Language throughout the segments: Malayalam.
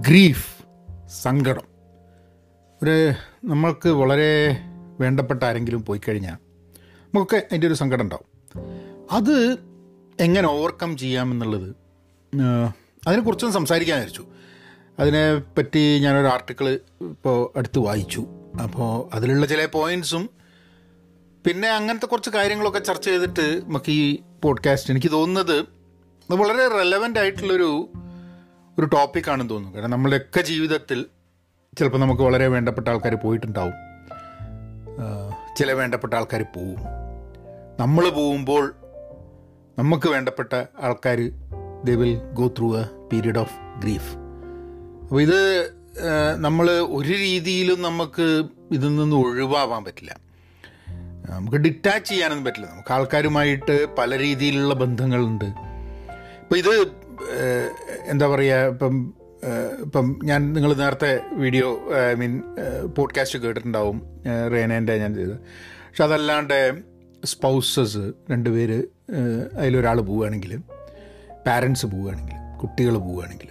ഗ്രീഫ് സങ്കടം ഒരു നമ്മൾക്ക് വളരെ വേണ്ടപ്പെട്ട ആരെങ്കിലും പോയി കഴിഞ്ഞാൽ നമുക്കൊക്കെ അതിൻ്റെ ഒരു സങ്കടം ഉണ്ടാവും അത് എങ്ങനെ ഓവർകം ചെയ്യാമെന്നുള്ളത് ആ, അതിനെക്കുറിച്ചൊന്ന് സംസാരിക്കാൻ വിചാരിച്ചു അതിനെപ്പറ്റി ഞാനൊരു ആർട്ടിക്കിൾ ഇപ്പോൾ അടുത്ത് വായിച്ചു അപ്പോൾ അതിലുള്ള ചില പോയിൻറ്സും പിന്നെ അങ്ങനത്തെ കുറച്ച് കാര്യങ്ങളൊക്കെ ചർച്ച ചെയ്തിട്ട് നമുക്ക് ഈ പോഡ്കാസ്റ്റ് എനിക്ക് തോന്നുന്നത് അത് വളരെ റെലവൻ്റ് ആയിട്ടുള്ളൊരു ഒരു ടോപ്പിക്കാണെന്ന് തോന്നുന്നു കാരണം നമ്മുടെയൊക്കെ ജീവിതത്തിൽ ചിലപ്പോൾ നമുക്ക് വളരെ വേണ്ടപ്പെട്ട ആൾക്കാർ പോയിട്ടുണ്ടാവും ആ, ചില വേണ്ടപ്പെട്ട ആൾക്കാർ പോവും നമ്മൾ പോവുമ്പോൾ നമുക്ക് വേണ്ടപ്പെട്ട ആൾക്കാർ they will go through a period of grief അപ്പോൾ ഇത് നമ്മൾ ഒരു രീതിയിലും നമുക്ക് ഇതിൽ നിന്ന് ഒഴിവാവാൻ പറ്റില്ല നമുക്ക് ഡിറ്റാച്ച് ചെയ്യാനൊന്നും പറ്റില്ല നമുക്ക് ആൾക്കാരുമായിട്ട് പല രീതിയിലുള്ള ബന്ധങ്ങളുണ്ട് ഇപ്പം ഇത് ഏഹ്, എന്താ പറയുക ഇപ്പം ഏഹ്, ഇപ്പം ഞാൻ നിങ്ങൾ നേരത്തെ വീഡിയോ ഐ മീൻ പോഡ്കാസ്റ്റ് കേട്ടിട്ടുണ്ടാവും ഏഹ്, റേനേൻ്റെ ഞാൻ ചെയ്തത് പക്ഷെ അതല്ലാണ്ട് സ്പൗസസ് രണ്ടുപേര് ഏഹ്, അതിലൊരാൾ പോവുകയാണെങ്കിൽ പാരൻസ് പോവുകയാണെങ്കിൽ കുട്ടികൾ പോവുകയാണെങ്കിൽ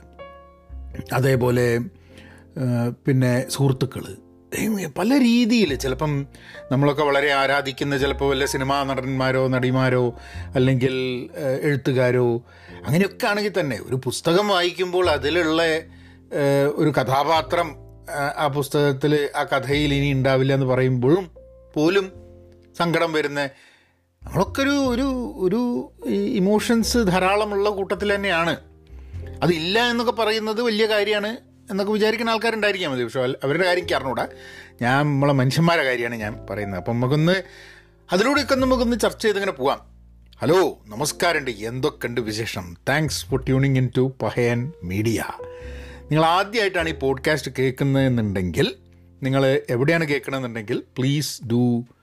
അതേപോലെ ആ, പിന്നെ സുഹൃത്തുക്കൾ പല രീതിയിൽ ചിലപ്പം നമ്മളൊക്കെ വളരെ ആരാധിക്കുന്ന ചിലപ്പോൾ വല്ല സിനിമാ നടന്മാരോ നടിമാരോ അല്ലെങ്കിൽ ആ, എഴുത്തുകാരോ അങ്ങനെയൊക്കെ ആണെങ്കിൽ തന്നെ ഒരു പുസ്തകം വായിക്കുമ്പോൾ അതിലുള്ള ആ, ഒരു കഥാപാത്രം ആ, ആ പുസ്തകത്തിൽ ആ കഥയിൽ ഇനി ഉണ്ടാവില്ല എന്ന് പറയുമ്പോഴും പോലും സങ്കടം വരുന്ന നമ്മളൊക്കെ ഒരു ഒരു ഒരു ഇമോഷൻസ് ധാരാളമുള്ള കൂട്ടത്തിൽ തന്നെയാണ് അതില്ല എന്നൊക്കെ പറയുന്നത് വലിയ കാര്യമാണ് എന്നൊക്കെ വിചാരിക്കുന്ന ആൾക്കാരുണ്ടായിരിക്കാം മതി പക്ഷേ അല്ല- അവരുടെ കാര്യം എനിക്ക് അറിഞ്ഞൂടാ ഞാൻ നമ്മളെ മനുഷ്യന്മാരുടെ കാര്യമാണ് ഞാൻ പറയുന്നത് അപ്പം നമുക്കൊന്ന് അതിലൂടെയൊക്കെ ഒന്ന് നമുക്കൊന്ന് ചർച്ച ചെയ്തിങ്ങനെ പോവാം ഹലോ നമസ്കാരമുണ്ട് എന്തൊക്കെയുണ്ട് വിശേഷം thanks for tuning in to Pahayan media നിങ്ങൾ ആദ്യമായിട്ടാണ് ഈ പോഡ്കാസ്റ്റ് കേൾക്കുന്നതെന്നുണ്ടെങ്കിൽ നിങ്ങൾ എവിടെയാണ് കേൾക്കണമെന്നുണ്ടെങ്കിൽ പ്ലീസ് ഡു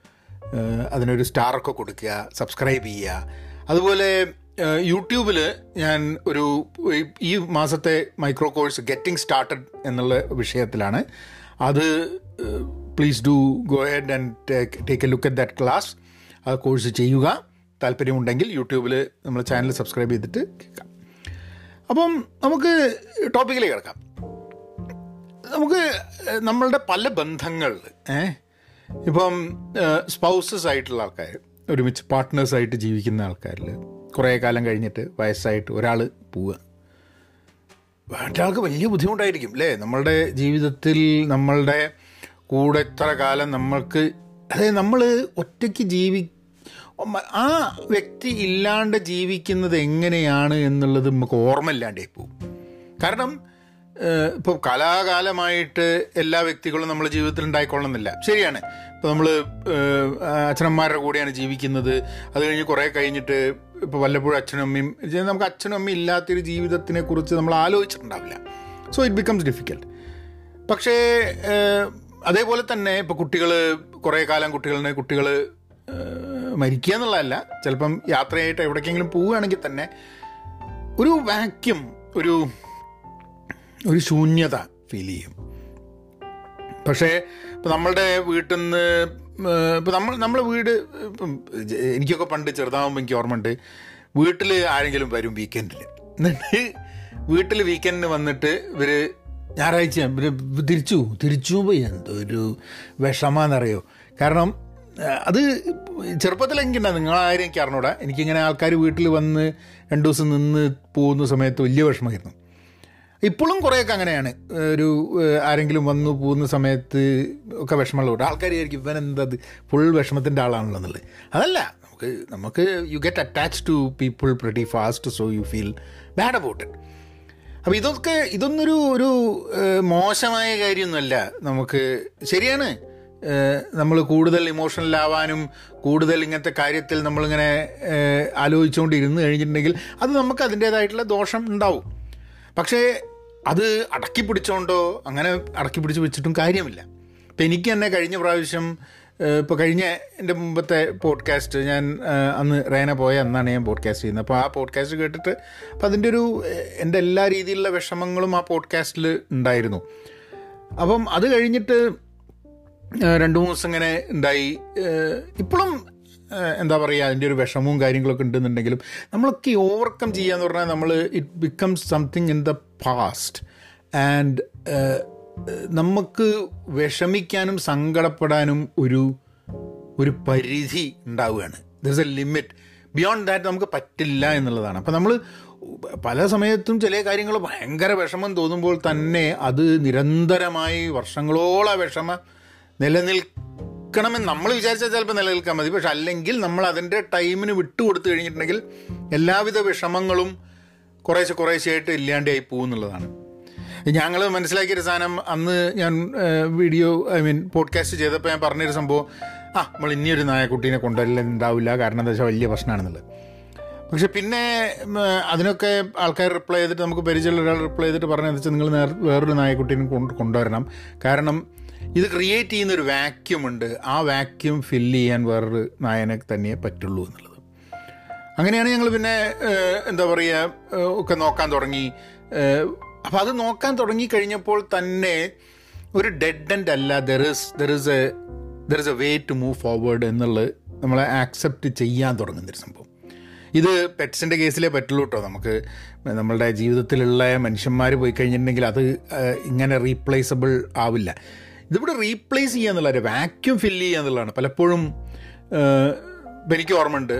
ഏഹ് അതിനൊരു സ്റ്റാറൊക്കെ കൊടുക്കുക സബ്സ്ക്രൈബ് ചെയ്യുക അതുപോലെ യൂട്യൂബിൽ ഞാൻ ഒരു ഈ- ഈ മാസത്തെ മൈക്രോ കോഴ്സ് ഗെറ്റിംഗ് സ്റ്റാർട്ടഡ് എന്നുള്ള വിഷയത്തിലാണ് അത് please do go ahead and take a look at that class ആ കോഴ്സ് ചെയ്യുക താല്പര്യമുണ്ടെങ്കിൽ യൂട്യൂബിൽ നമ്മുടെ ചാനൽ സബ്സ്ക്രൈബ് ചെയ്തിട്ട് കേൾക്കാം അപ്പം നമുക്ക് ടോപ്പിക്കിലേക്ക് കിടക്കാം നമുക്ക് ഏഹ്, നമ്മളുടെ പല ബന്ധങ്ങൾ ഏ ഇപ്പം സ്പൗസസ് ആയിട്ടുള്ള ആൾക്കാർ ഒരുമിച്ച് പാർട്ട്നേഴ്സായിട്ട് ജീവിക്കുന്ന ആൾക്കാരിൽ കുറേ കാലം കഴിഞ്ഞിട്ട് വയസ്സായിട്ട് ഒരാൾ പോവുക മറ്റൊരാൾക്ക് വലിയ ബുദ്ധിമുട്ടായിരിക്കും അല്ലേ നമ്മളുടെ ജീവിതത്തിൽ നമ്മളുടെ കൂടെ ഇത്ര കാലം നമ്മൾക്ക് അതായത് നമ്മൾ ഒറ്റയ്ക്ക് ജീവി ആ വ്യക്തി ഇല്ലാണ്ട് ജീവിക്കുന്നത് എങ്ങനെയാണ് എന്നുള്ളത് നമുക്ക് ഓർമ്മയില്ലാണ്ടേ പോകും കാരണം ഇപ്പോൾ കലാകാലമായിട്ട് എല്ലാ വ്യക്തികളും നമ്മുടെ ജീവിതത്തിൽ ഉണ്ടായിക്കൊള്ളുന്നില്ല ശരിയാണ് ഇപ്പോൾ നമ്മൾ അച്ഛനമ്മമാരുടെ കൂടെയാണ് ജീവിക്കുന്നത് അത് കഴിഞ്ഞ് കുറേ കഴിഞ്ഞിട്ട് ഇപ്പോൾ വല്ലപ്പോഴും അച്ഛനും അമ്മയും ഇത് നമുക്ക് അച്ഛനും അമ്മയും ഇല്ലാത്തൊരു ജീവിതത്തിനെ കുറിച്ച് നമ്മൾ ആലോചിച്ചിട്ടുണ്ടാവില്ല സോ ഇറ്റ് ബിക്കംസ് ഡിഫിക്കൽട്ട് പക്ഷേ ഏഹ്, അതേപോലെ തന്നെ ഇപ്പോൾ കുട്ടികൾ കുറേ കാലം കുട്ടികളിനെ കുട്ടികൾ മരിക്കുക എന്നുള്ളതല്ല ചിലപ്പം യാത്രയായിട്ട് എവിടേക്കെങ്കിലും പോവുകയാണെങ്കിൽ തന്നെ ഒരു വാക്യം ഒരു ഒരു ശൂന്യത ഫീൽ ചെയ്യും പക്ഷേ ഇപ്പം നമ്മളുടെ വീട്ടിൽ നിന്ന് ഇപ്പം നമ്മൾ നമ്മളെ വീട് ഇപ്പം ജ- എനിക്കൊക്കെ പണ്ട് ചെറുതാകുമ്പോൾ എനിക്ക് ഓർമ്മയുണ്ട് വീട്ടിൽ ആരെങ്കിലും വരും വീക്കെൻഡിൽ എന്നിട്ട് വീട്ടിൽ വീക്കെൻഡിന് വന്നിട്ട് ഇവർ ഞായറാഴ്ച ഇവർ തിരിച്ചു തിരിച്ചു പോയി എന്തൊരു വിഷമാണെന്നറിയോ കാരണം ആ, അത് ചെറുപ്പത്തിൽ എനിക്കുണ്ടാകും നിങ്ങളാരും എനിക്ക് അറിഞ്ഞൂടാ എനിക്കിങ്ങനെ ആൾക്കാർ വീട്ടിൽ വന്ന് രണ്ട് ദിവസം നിന്ന് പോകുന്ന സമയത്ത് വലിയ വിഷമമായിരുന്നു ഇപ്പോഴും കുറേയൊക്കെ അങ്ങനെയാണ് ഒരു ഏഹ്, ആരെങ്കിലും വന്നു പോകുന്ന സമയത്ത് ഒക്കെ വിഷമമുള്ള കൂട്ടം ആൾക്കാർ വിചാരിക്കും ഇവൻ എന്തത് ഫുൾ വിഷമത്തിൻ്റെ ആളാണല്ലോ എന്നുള്ളത് അതല്ല നമുക്ക് നമുക്ക് you get attach to people pretty fast so you feel bad about it അപ്പോൾ ഇതൊക്കെ ഇതൊന്നൊരു ഒരു ഏഹ്, മോശമായ കാര്യമൊന്നുമല്ല നമുക്ക് ശരിയാണ് നമ്മൾ കൂടുതൽ ഇമോഷണൽ ആവാനും കൂടുതൽ ഇങ്ങനത്തെ കാര്യത്തിൽ നമ്മളിങ്ങനെ ഏഹ്, ആലോചിച്ചുകൊണ്ട് ഇരുന്ന് കഴിഞ്ഞിട്ടുണ്ടെങ്കിൽ അത് നമുക്ക് അതിൻ്റേതായിട്ടുള്ള ദോഷം ഉണ്ടാവും പക്ഷേ അത് അടക്കി പിടിച്ചോണ്ടോ അങ്ങനെ അടക്കി പിടിച്ച് വെച്ചിട്ടും കാര്യമില്ല ഇപ്പം എനിക്ക് തന്നെ കഴിഞ്ഞ പ്രാവശ്യം ഇപ്പോൾ കഴിഞ്ഞ എൻ്റെ മുമ്പത്തെ പോഡ്കാസ്റ്റ് ഞാൻ ആ, അന്ന് റേന പോയ അന്നാണ് ഞാൻ പോഡ്കാസ്റ്റ് ചെയ്യുന്നത് അപ്പോൾ ആ പോഡ്കാസ്റ്റ് കേട്ടിട്ട് അപ്പോൾ അതിൻ്റെ ഒരു ഏഹ്, എൻ്റെ എല്ലാ രീതിയിലുള്ള വിഷമങ്ങളും ആ പോഡ്കാസ്റ്റിൽ ഉണ്ടായിരുന്നു അപ്പം അത് കഴിഞ്ഞിട്ട് ഏഹ്, രണ്ട് മൂന്ന് ദിവസം ഇങ്ങനെ ഉണ്ടായി ഏഹ്, ഇപ്പോഴും ഏഹ്, എന്താ പറയുക അതിൻ്റെ ഒരു വിഷമവും കാര്യങ്ങളൊക്കെ ഉണ്ടെന്നുണ്ടെങ്കിലും നമ്മളൊക്കെ ഓവർകം ചെയ്യാന്ന് പറഞ്ഞാൽ നമ്മൾ it becomes something in the past and നമുക്ക് വിഷമിക്കാനും സങ്കടപ്പെടാനും ഒരു ഒരു പരിധി ഉണ്ടാവുകയാണ് there is a limit beyond that നമുക്ക് പറ്റില്ല എന്നുള്ളതാണ് അപ്പം നമ്മൾ പല സമയത്തും ചില കാര്യങ്ങൾ ഭയങ്കര വിഷമം തോന്നുമ്പോൾ തന്നെ അത് നിരന്തരമായി വർഷങ്ങളോളം വിഷമം നിലനിൽക്കണമെന്ന് നമ്മൾ വിചാരിച്ചാൽ ചിലപ്പോൾ നിലനിൽക്കാൻ മതി പക്ഷെ അല്ലെങ്കിൽ നമ്മൾ അതിൻ്റെ ടൈമിന് വിട്ടു കൊടുത്തു കഴിഞ്ഞിട്ടുണ്ടെങ്കിൽ എല്ലാവിധ വിഷമങ്ങളും കുറേശ്ശെ കുറേശ്ശെയായിട്ട് ഇല്ലാണ്ടായി പോകുന്നുള്ളതാണ് ഞങ്ങൾ മനസ്സിലാക്കിയൊരു സാധനം അന്ന് ഞാൻ വീഡിയോ ഐ മീൻ പോഡ്കാസ്റ്റ് ചെയ്തപ്പോൾ ഞാൻ പറഞ്ഞൊരു സംഭവം ആ നമ്മൾ ഇനിയൊരു നായക്കുട്ടീനെ കൊണ്ടുവരില്ല ഉണ്ടാവില്ല കാരണം എന്താ വെച്ചാൽ വലിയ പ്രശ്നമാണെന്നുള്ളത് പക്ഷെ പിന്നെ അതിനൊക്കെ ആൾക്കാർ റിപ്ലൈ ചെയ്തിട്ട് നമുക്ക് പരിചയമുള്ള ഒരാൾ റിപ്ലൈ ചെയ്തിട്ട് പറഞ്ഞതെന്ന് വെച്ചാൽ നിങ്ങൾ നേർ വേറൊരു നായക്കുട്ടീനെ കൊണ്ട് കൊണ്ടുവരണം കാരണം ഇത് ക്രിയേറ്റ് ചെയ്യുന്ന ഒരു വാക്യൂം ഉണ്ട് ആ വാക്യൂം ഫില്ല് ചെയ്യാൻ വേറൊരു നായനെ തന്നെ പറ്റുള്ളൂ എന്നുള്ളത് അങ്ങനെയാണ് ഞങ്ങൾ പിന്നെ എന്താ പറയുക ഒക്കെ നോക്കാൻ തുടങ്ങി അപ്പോൾ അത് നോക്കാൻ തുടങ്ങി കഴിഞ്ഞപ്പോൾ തന്നെ ഒരു ഡെഡ് എൻഡ് അല്ല there is there is a there is a way to move forward എന്നുള്ളത് നമ്മളെ ആക്സെപ്റ്റ് ചെയ്യാൻ തുടങ്ങുന്നൊരു സംഭവം ഇത് പെറ്റ്സിൻ്റെ കേസിലേ പറ്റുള്ളൂ കേട്ടോ നമുക്ക് നമ്മളുടെ ജീവിതത്തിലുള്ള മനുഷ്യന്മാർ പോയി കഴിഞ്ഞിട്ടുണ്ടെങ്കിൽ അത് ഇങ്ങനെ റീപ്ലേസബിൾ ആവില്ല ഇതിവിടെ റീപ്ലേസ് ചെയ്യുക എന്നുള്ള ഒരു വാക്യൂം ഫില്ല് ചെയ്യുക എന്നുള്ളതാണ് പലപ്പോഴും ഇപ്പം എനിക്ക് ഓർമ്മയുണ്ട്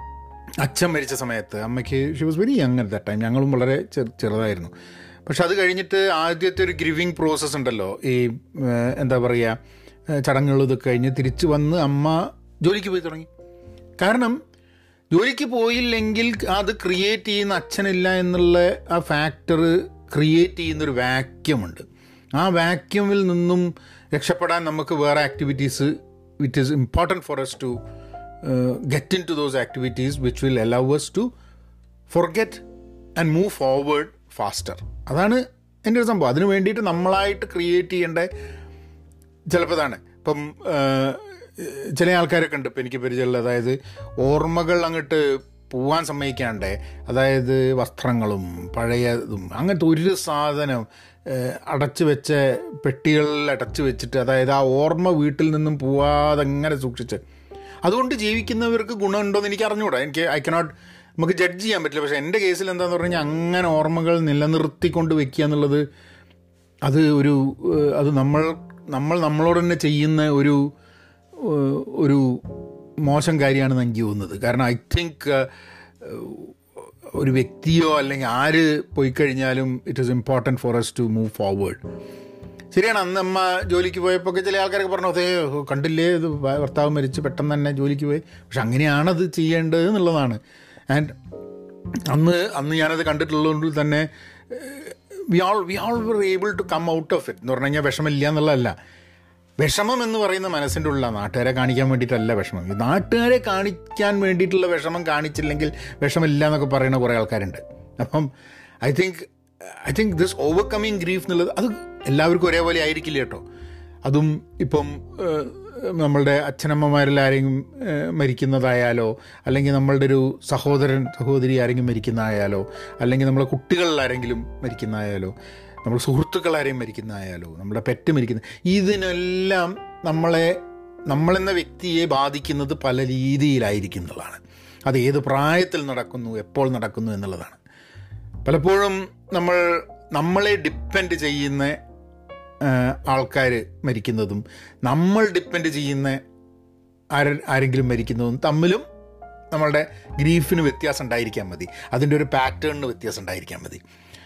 അച്ഛൻ മരിച്ച സമയത്ത് അമ്മയ്ക്ക് she was very young at the time ഞങ്ങളും വളരെ ചെറുതായിരുന്നു പക്ഷെ അത് കഴിഞ്ഞിട്ട് ആദ്യത്തെ ഒരു ഗ്രിവിങ് പ്രോസസ്സ് ഉണ്ടല്ലോ ഈ എന്താ പറയുക ചടങ്ങുകൾ ഇതൊക്കെ കഴിഞ്ഞ് തിരിച്ചു വന്ന് അമ്മ ജോലിക്ക് പോയി തുടങ്ങി കാരണം ജോലിക്ക് പോയില്ലെങ്കിൽ അത് ക്രിയേറ്റ് ചെയ്യുന്ന അച്ഛനില്ല എന്നുള്ള ആ ഫാക്ടർ ക്രിയേറ്റ് ചെയ്യുന്നൊരു വാക്യമുണ്ട് ആ വാക്യൂമിൽ നിന്നും രക്ഷപ്പെടാൻ നമുക്ക് വേറെ activities with is important for us to get into those activities which will allow us to forget and move forward faster അതാണ് എൻ്റെ ഒരു സംഭവം അതിന് വേണ്ടിയിട്ട് നമ്മളായിട്ട് ക്രിയേറ്റ് ചെയ്യേണ്ട ചിലപ്പോൾ ഇതാണ് ഇപ്പം ചില ആൾക്കാരൊക്കെ ഉണ്ട് ഇപ്പം എനിക്ക് പരിചയമുള്ള അതായത് ഓർമ്മകൾ അങ്ങോട്ട് പോവാൻ സമ്മതിക്കാണ്ടേ അതായത് വസ്ത്രങ്ങളും പഴയതും അങ്ങനത്തെ ഒരു സാധനം അടച്ചു വെച്ച പെട്ടികളിൽ അടച്ചു വെച്ചിട്ട് അതായത് ആ ഓർമ്മ വീട്ടിൽ നിന്നും പോവാതെ അങ്ങനെ സൂക്ഷിച്ച് അതുകൊണ്ട് ജീവിക്കുന്നവർക്ക് ഗുണമുണ്ടോ എന്ന് എനിക്ക് അറിഞ്ഞുകൂടാ എനിക്ക് ഐ കനോട്ട് നമുക്ക് ജഡ്ജ് ചെയ്യാൻ പറ്റില്ല പക്ഷേ എൻ്റെ കേസിൽ എന്താന്ന് പറഞ്ഞു കഴിഞ്ഞാൽ അങ്ങനെ ഓർമ്മകൾ നിലനിർത്തിക്കൊണ്ട് വെക്കുക എന്നുള്ളത് അത് ഒരു അത് നമ്മൾ നമ്മൾ നമ്മളോട് തന്നെ ചെയ്യുന്ന ഒരു ഒരു മോശം കാര്യമാണെന്ന് എനിക്ക് തോന്നുന്നത് കാരണം ഐ തിങ്ക് ഒരു വ്യക്തിയോ അല്ലെങ്കിൽ ആര് പോയി കഴിഞ്ഞാലും it is important for us to move forward ശരിയാണ് അന്ന് അമ്മ ജോലിക്ക് പോയപ്പോൾ ഒക്കെ ചില ആൾക്കാരൊക്കെ പറഞ്ഞു അതേ കണ്ടില്ലേ ഇത് ഭർത്താവ് മരിച്ച് പെട്ടെന്ന് തന്നെ ജോലിക്ക് പോയി പക്ഷെ അങ്ങനെയാണത് ചെയ്യേണ്ടത് എന്നുള്ളതാണ് ആൻഡ് അന്ന് അന്ന് ഞാനത് കണ്ടിട്ടുള്ളതുകൊണ്ട് തന്നെ we all we all were able to come out of it എന്ന് പറഞ്ഞു കഴിഞ്ഞാൽ വിഷമില്ല എന്നുള്ളതല്ല വിഷമം എന്ന് പറയുന്ന മനസ്സിൻ്റെ ഉള്ള നാട്ടുകാരെ കാണിക്കാൻ വേണ്ടിയിട്ടല്ല വിഷമം ഈ നാട്ടുകാരെ കാണിക്കാൻ വേണ്ടിയിട്ടുള്ള വിഷമം കാണിച്ചില്ലെങ്കിൽ വിഷമില്ല എന്നൊക്കെ പറയുന്ന കുറേ ആൾക്കാരുണ്ട് അപ്പം I think I think this overcoming grief എന്നുള്ളത് അത് എല്ലാവർക്കും ഒരേപോലെ ആയിരിക്കില്ല കേട്ടോ അതും ഇപ്പം നമ്മളുടെ അച്ഛനമ്മമാരിൽ ആരെങ്കിലും മരിക്കുന്നതായാലോ അല്ലെങ്കിൽ നമ്മളുടെ ഒരു സഹോദരൻ സഹോദരി ആരെങ്കിലും മരിക്കുന്നതായാലോ അല്ലെങ്കിൽ നമ്മളെ കുട്ടികളിൽ ആരെങ്കിലും മരിക്കുന്നതായാലോ നമ്മൾ സുഹൃത്തുക്കൾ ആരെയും മരിക്കുന്നതായാലോ നമ്മുടെ പെറ്റ് മരിക്കുന്ന ഇതിനെല്ലാം നമ്മളെ നമ്മളെന്ന വ്യക്തിയെ ബാധിക്കുന്നത് പല രീതിയിലായിരിക്കും എന്നുള്ളതാണ് അത് ഏത് പ്രായത്തിൽ നടക്കുന്നു എപ്പോൾ നടക്കുന്നു എന്നുള്ളതാണ് പലപ്പോഴും നമ്മൾ നമ്മളെ ഡിപ്പെൻഡ് ചെയ്യുന്ന ആൾക്കാർ മരിക്കുന്നതും നമ്മൾ ഡിപ്പെൻഡ് ചെയ്യുന്ന ആര ആരെങ്കിലും മരിക്കുന്നതും തമ്മിലും നമ്മളുടെ ഗ്രീഫിന് വ്യത്യാസം ഉണ്ടായിരിക്കാൻ മതി അതിൻ്റെ ഒരു പാറ്റേണിന് വ്യത്യാസം ഉണ്ടായിരിക്കാൻ മതി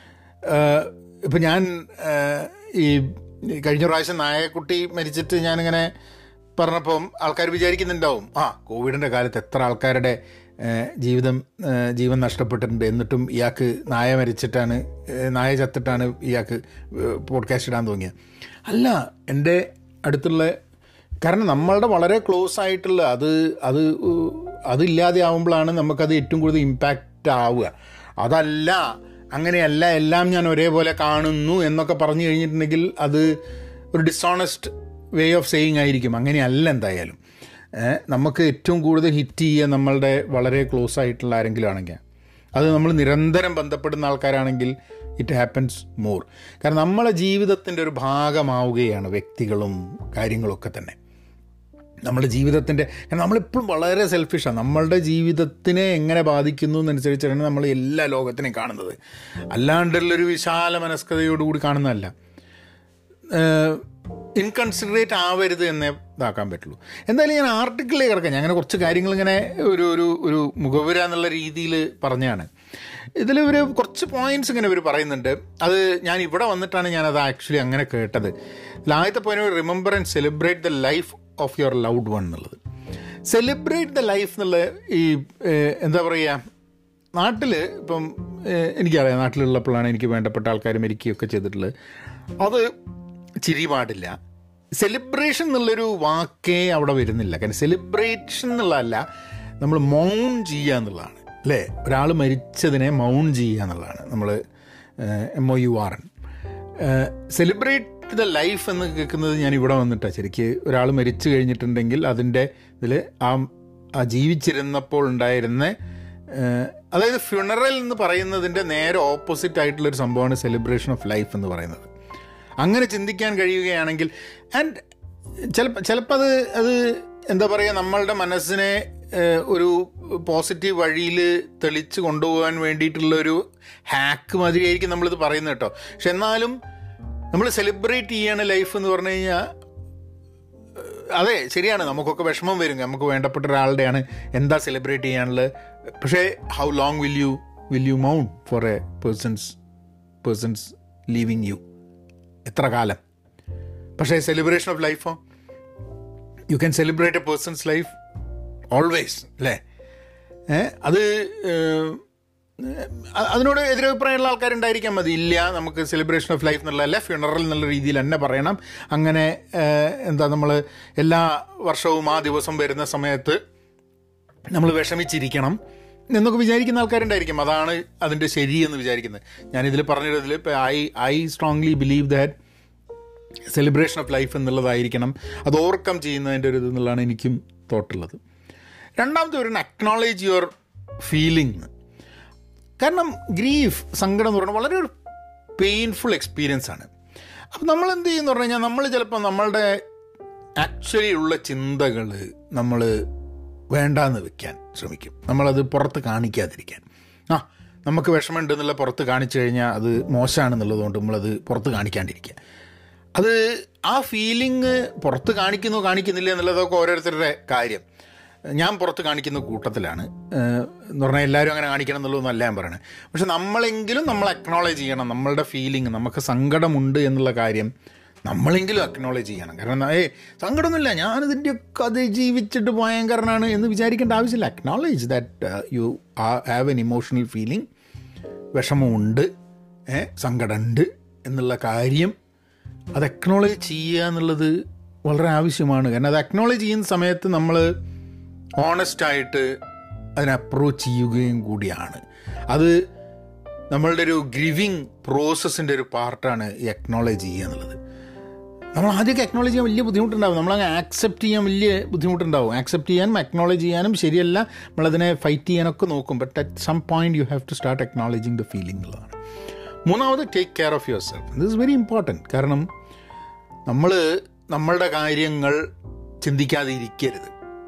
ഇപ്പം ഞാൻ ഈ കഴിഞ്ഞ പ്രാവശ്യം നായക്കുട്ടി മരിച്ചിട്ട് ഞാനിങ്ങനെ പറഞ്ഞപ്പം ആൾക്കാർ വിചാരിക്കുന്നുണ്ടാവും ആ കോവിഡിൻ്റെ കാലത്ത് എത്ര ആൾക്കാരുടെ ജീവിതം ജീവൻ നഷ്ടപ്പെട്ടിട്ടുണ്ട് എന്നിട്ടും ഇയാൾക്ക് നായ മരിച്ചിട്ടാണ് നായ ചത്തിട്ടാണ് ഇയാൾക്ക് പോഡ്കാസ്റ്റ് ഇടാൻ തോന്നിയത് അല്ല എൻ്റെ അടുത്തുള്ള കാരണം നമ്മളുടെ വളരെ ക്ലോസ് ആയിട്ടുള്ള അത് അത് അതില്ലാതെ ആവുമ്പോഴാണ് നമുക്കത് ഏറ്റവും കൂടുതൽ ഇമ്പാക്റ്റ് ആവുക അതല്ല അങ്ങനെയല്ല എല്ലാം ഞാൻ ഒരേപോലെ കാണുന്നു എന്നൊക്കെ പറഞ്ഞു കഴിഞ്ഞിട്ടുണ്ടെങ്കിൽ അത് ഒരു ഡിസോണസ്റ്റ് വേ ഓഫ് സെയിങ് ആയിരിക്കും അങ്ങനെയല്ല എന്തായാലും നമുക്ക് ഏറ്റവും കൂടുതൽ ഹിറ്റ് ചെയ്യുക നമ്മളുടെ വളരെ ക്ലോസ് ആയിട്ടുള്ള ആരെങ്കിലും ആണെങ്കിൽ അത് നമ്മൾ നിരന്തരം ബന്ധപ്പെടുന്ന ആൾക്കാരാണെങ്കിൽ ഇറ്റ് ഹാപ്പൻസ് മോർ കാരണം നമ്മളെ ജീവിതത്തിൻ്റെ ഒരു ഭാഗമാവുകയാണ് വ്യക്തികളും കാര്യങ്ങളൊക്കെ തന്നെ നമ്മുടെ ജീവിതത്തിൻ്റെ കാരണം നമ്മളെപ്പോഴും വളരെ സെൽഫിഷാണ് നമ്മളുടെ ജീവിതത്തിനെ എങ്ങനെ ബാധിക്കുന്നു എന്നനുസരിച്ചാണ് നമ്മൾ എല്ലാ ലോകത്തിനെയും കാണുന്നത് അല്ലാണ്ടുള്ളൊരു വിശാല മനസ്കതയോടുകൂടി കാണുന്നതല്ല ഇൻകൺസിഡറേറ്റ് ആവരുത് എന്നേ ഇതാക്കാൻ പറ്റുള്ളൂ എന്തായാലും ഞാൻ ആർട്ടിക്കിളിലേക്ക് കിടക്കാം ഞാൻ അങ്ങനെ കുറച്ച് കാര്യങ്ങൾ ഇങ്ങനെ ഒരു ഒരു ഒരു മുഖവുര എന്നുള്ള രീതിയിൽ പറഞ്ഞാണ് ഇതിൽ ഒരു കുറച്ച് പോയിന്റ്സ് ഇങ്ങനെ ഇവർ പറയുന്നുണ്ട് അത് ഞാൻ ഇവിടെ വന്നിട്ടാണ് ഞാനത് ആക്ച്വലി അങ്ങനെ കേട്ടത് ആദ്യത്തെ point remember and celebrate the life of your loved one എന്നുള്ളത് സെലിബ്രേറ്റ് ദ ലൈഫ് എന്നുള്ള ഈ ഏഹ്, എന്താ പറയുക നാട്ടിൽ ഇപ്പം ഏഹ്, എനിക്കറിയാം നാട്ടിലുള്ളപ്പോഴാണ് എനിക്ക് വേണ്ടപ്പെട്ട ആൾക്കാർ മരിക്കുകയൊക്കെ ചെയ്തിട്ടുള്ളത് അത് ചിരി പാടില്ല സെലിബ്രേഷൻ എന്നുള്ളൊരു വാക്കേ അവിടെ വരുന്നില്ല കാരണം സെലിബ്രേഷൻ എന്നുള്ളതല്ല നമ്മൾ മൗൺ ചെയ്യുക എന്നുള്ളതാണ് അല്ലേ ഒരാൾ മരിച്ചതിനെ മൗൺ ചെയ്യുക എന്നുള്ളതാണ് നമ്മൾ M O U R N celebrate the life എന്ന് കേൾക്കുന്നത് ഞാൻ ഇവിടെ വന്നിട്ടാണ് ശരിക്ക് ഒരാൾ മരിച്ചു കഴിഞ്ഞിട്ടുണ്ടെങ്കിൽ അതിൻ്റെ ഇതിൽ ആ ആ ജീവിച്ചിരുന്നപ്പോൾ ഉണ്ടായിരുന്ന ഏഹ്, അതായത് ഫ്യൂണറൽ എന്ന് പറയുന്നതിൻ്റെ നേരെ ഓപ്പോസിറ്റ് ആയിട്ടുള്ളൊരു സംഭവമാണ് സെലിബ്രേഷൻ ഓഫ് ലൈഫ് എന്ന് പറയുന്നത് അങ്ങനെ ചിന്തിക്കാൻ കഴിയുകയാണെങ്കിൽ ആൻഡ് ചിലപ്പോൾ ചിലപ്പോൾ അത് അത് എന്താ പറയുക നമ്മളുടെ മനസ്സിനെ ഏഹ്, ഒരു പോസിറ്റീവ് വഴിയിൽ തെളിച്ച് കൊണ്ടുപോകാൻ വേണ്ടിയിട്ടുള്ള ഒരു ഹാക്ക് മാതിരിയായിരിക്കും നമ്മളിത് പറയുന്നത് കേട്ടോ പക്ഷെ എന്നാലും നമ്മൾ സെലിബ്രേറ്റ് ചെയ്യാണ് ലൈഫ് എന്ന് പറഞ്ഞു കഴിഞ്ഞാൽ അതെ ശരിയാണ് നമുക്കൊക്കെ വിഷമം വരും നമുക്ക് വേണ്ടപ്പെട്ട ഒരാളുടെയാണ് എന്താ സെലിബ്രേറ്റ് ചെയ്യാനുള്ളത് പക്ഷേ how long will you will you മൗണ്ട് for a person's person's leaving you എത്ര കാലം പക്ഷേ സെലിബ്രേഷൻ ഓഫ് ലൈഫോ you can celebrate a person's life always അല്ലേ ഏ അത് ഏഹ്, അ- അതിനോട് എതിരഭിപ്രായമുള്ള ആൾക്കാരുണ്ടായിരിക്കാൻ മതി ഇല്ല നമുക്ക് സെലിബ്രേഷൻ ഓഫ് ലൈഫ് എന്നുള്ളതല്ല ഫ്യൂണറൽ എന്നുള്ള രീതിയിൽ തന്നെ പറയണം അങ്ങനെ ഏഹ്, എന്താ നമ്മൾ എല്ലാ വർഷവും ആ ദിവസം വരുന്ന സമയത്ത് നമ്മൾ വിഷമിച്ചിരിക്കണം എന്നൊക്കെ വിചാരിക്കുന്ന ആൾക്കാരുണ്ടായിരിക്കും അതാണ് അതിൻ്റെ ശരിയെന്ന് വിചാരിക്കുന്നത് ഞാനിതിൽ പറഞ്ഞതിൽ ഇപ്പോൾ I I strongly believe that celebration of life എന്നുള്ളതായിരിക്കണം അത് ഓവർകം ചെയ്യുന്നതിൻ്റെ ഒരു ഇത് എന്നുള്ളതാണ് എനിക്കും തോട്ടുള്ളത് രണ്ടാമത്തെ ഒരു അക്നോളേജ് യുവർ ഫീലിംഗ് കാരണം ഗ്രീഫ് സങ്കടം എന്ന് പറയുന്നത് വളരെ ഒരു പെയിൻഫുൾ എക്സ്പീരിയൻസ് ആണ് അപ്പം നമ്മൾ എന്ത് ചെയ്യുമെന്ന് പറഞ്ഞു കഴിഞ്ഞാൽ നമ്മൾ ചിലപ്പോൾ നമ്മളുടെ ആക്ച്വലി ഉള്ള ചിന്തകൾ നമ്മൾ വേണ്ടാന്ന് വെക്കാൻ ശ്രമിക്കും നമ്മളത് പുറത്ത് കാണിക്കാതിരിക്കാൻ ആ നമുക്ക് വിഷമമുണ്ട് എന്നുള്ള പുറത്ത് കാണിച്ചു കഴിഞ്ഞാൽ അത് മോശമാണെന്നുള്ളതുകൊണ്ട് നമ്മളത് പുറത്ത് കാണിക്കാണ്ടിരിക്കുക അത് ആ ഫീലിംഗ് പുറത്ത് കാണിക്കുന്നു കാണിക്കുന്നില്ല എന്നുള്ളതൊക്കെ ഓരോരുത്തരുടെ കാര്യം ഞാൻ പുറത്ത് കാണിക്കുന്ന കൂട്ടത്തിലാണ് ഏഹ് എന്ന് പറഞ്ഞാൽ എല്ലാവരും അങ്ങനെ കാണിക്കണം എന്നുള്ളതൊന്നും അല്ല ഞാൻ പറയണത് പക്ഷെ നമ്മളെങ്കിലും നമ്മൾ അക്നോളേജ് ചെയ്യണം നമ്മളുടെ ഫീലിംഗ് നമുക്ക് സങ്കടമുണ്ട് എന്നുള്ള കാര്യം നമ്മളെങ്കിലും അക്നോളേജ് ചെയ്യണം കാരണം ഏ സങ്കടമൊന്നുമില്ല ഞാനിതിൻ്റെയൊക്കെ അത് ജീവിച്ചിട്ട് ഭയങ്കരനാണ് എന്ന് വിചാരിക്കേണ്ട ആവശ്യമില്ല acknowledge that you have an emotional feeling വിഷമമുണ്ട് ഏ സങ്കടമുണ്ട് എന്നുള്ള കാര്യം അത് അക്നോളേജ് ചെയ്യുക എന്നുള്ളത് വളരെ ആവശ്യമാണ് കാരണം അത് അക്നോളേജ് ചെയ്യുന്ന സമയത്ത് നമ്മൾ ഓണസ്റ്റായിട്ട് അതിനെ അപ്രോച്ച് ചെയ്യുകയും കൂടിയാണ് അത് നമ്മളുടെ ഒരു ഗ്രിവിങ് പ്രോസസ്സിൻ്റെ ഒരു പാർട്ടാണ് ഈ അക്നോളേജ് ചെയ്യുക എന്നുള്ളത് നമ്മൾ ആദ്യമൊക്കെ അക്നോളജ് ചെയ്യാൻ വലിയ ബുദ്ധിമുട്ടുണ്ടാവും നമ്മളങ്ങ് ആക്സെപ്റ്റ് ചെയ്യാൻ വലിയ ബുദ്ധിമുട്ടുണ്ടാവും ആക്സെപ്റ്റ് ചെയ്യാനും അക്നോളജ് ചെയ്യാനും ശരിയല്ല നമ്മളതിനെ ഫൈറ്റ് ചെയ്യാനൊക്കെ നോക്കും but at some point you have to start acknowledging the feeling എന്നുള്ളതാണ് മൂന്നാമത് take care of yourself this is very important കാരണം നമ്മൾ നമ്മളുടെ കാര്യങ്ങൾ ചിന്തിക്കാതെ ഇരിക്കരുത്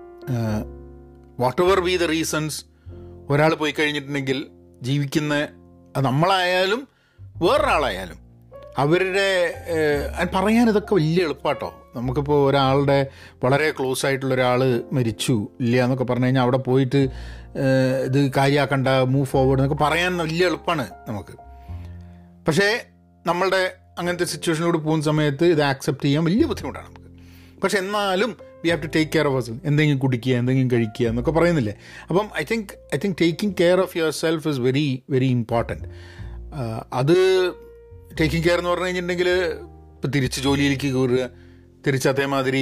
whatever be the reasons ഒരാൾ പോയി കഴിഞ്ഞിട്ടുണ്ടെങ്കിൽ ജീവിക്കുന്ന അത് നമ്മളായാലും വേറൊരാളായാലും അവരുടെ ഏഹ്, പറയാൻ ഇതൊക്കെ വലിയ എളുപ്പാട്ടോ നമുക്കിപ്പോൾ ഒരാളുടെ വളരെ ക്ലോസ് ആയിട്ടുള്ള ഒരാൾ മരിച്ചു ഇല്ല എന്നൊക്കെ പറഞ്ഞു കഴിഞ്ഞാൽ അവിടെ പോയിട്ട് ഏഹ്, ഇത് കാര്യമാക്കണ്ട മൂവ് ഫോർവേഡ് എന്നൊക്കെ പറയാൻ വലിയ എളുപ്പമാണ് നമുക്ക് പക്ഷേ നമ്മളുടെ അങ്ങനത്തെ സിറ്റുവേഷനിലൂടെ പോകുന്ന സമയത്ത് ഇത് ആക്സെപ്റ്റ് ചെയ്യാൻ വലിയ ബുദ്ധിമുട്ടാണ് നമുക്ക് പക്ഷെ എന്നാലും we have to take care of us എന്തെങ്കിലും കുടിക്കുക എന്തെങ്കിലും കഴിക്കുക എന്നൊക്കെ പറയുന്നില്ലേ അപ്പം I think I think taking care of yourself is very very important അത് ടേക്കിംഗ് കെയർ എന്ന് പറഞ്ഞു കഴിഞ്ഞിട്ടുണ്ടെങ്കിൽ ഇപ്പം തിരിച്ച് ജോലിയിലേക്ക് കയറുക തിരിച്ച് അതേമാതിരി